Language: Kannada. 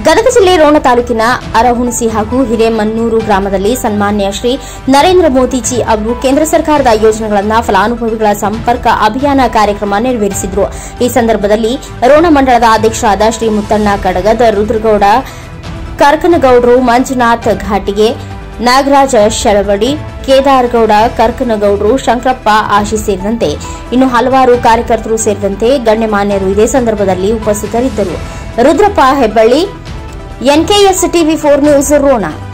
ಗದಗ ಜಿಲ್ಲೆ ರೋಣ ತಾಲೂಕಿನ ಅರಹುಣಸಿ ಹಾಗೂ ಹಿರೇಮನ್ನೂರು ಗ್ರಾಮದಲ್ಲಿ ಸನ್ಮಾನ್ಯ ಶ್ರೀ ನರೇಂದ್ರ ಮೋದಿಜಿ ಅವರು ಕೇಂದ್ರ ಸರ್ಕಾರದ ಯೋಜನೆಗಳನ್ನು ಫಲಾನುಭವಿಗಳ ಸಂಪರ್ಕ ಅಭಿಯಾನ ಕಾರ್ಯಕ್ರಮ ನೆರವೇರಿಸಿದರು ಈ ಸಂದರ್ಭದಲ್ಲಿ ರೋಣ ಮಂಡಳದ ಅಧ್ಯಕ್ಷರಾದ ಶ್ರೀ ಮುತ್ತಣ್ಣ ಕಡಗದ ರುದ್ರಗೌಡ ಕರ್ಕನಗೌಡರು ಮಂಜುನಾಥ್ ಘಾಟಿಗೆ ನಾಗರಾಜ ಶಳವಡಿ ಕೇದಾರಗೌಡ ಕರ್ಕನಗೌಡರು ಶಂಕರಪ್ಪ ಆಶಿ ಸೇರಿದಂತೆ ಇನ್ನು ಹಲವಾರು ಕಾರ್ಯಕರ್ತರು ಸೇರಿದಂತೆ ಗಣ್ಯಮಾನ್ಯರು ಇದೇ ಸಂದರ್ಭದಲ್ಲಿ ಉಪಸ್ಥಿತರಿದ್ದರು Rudrappa Hebballi NKS TV four news Ron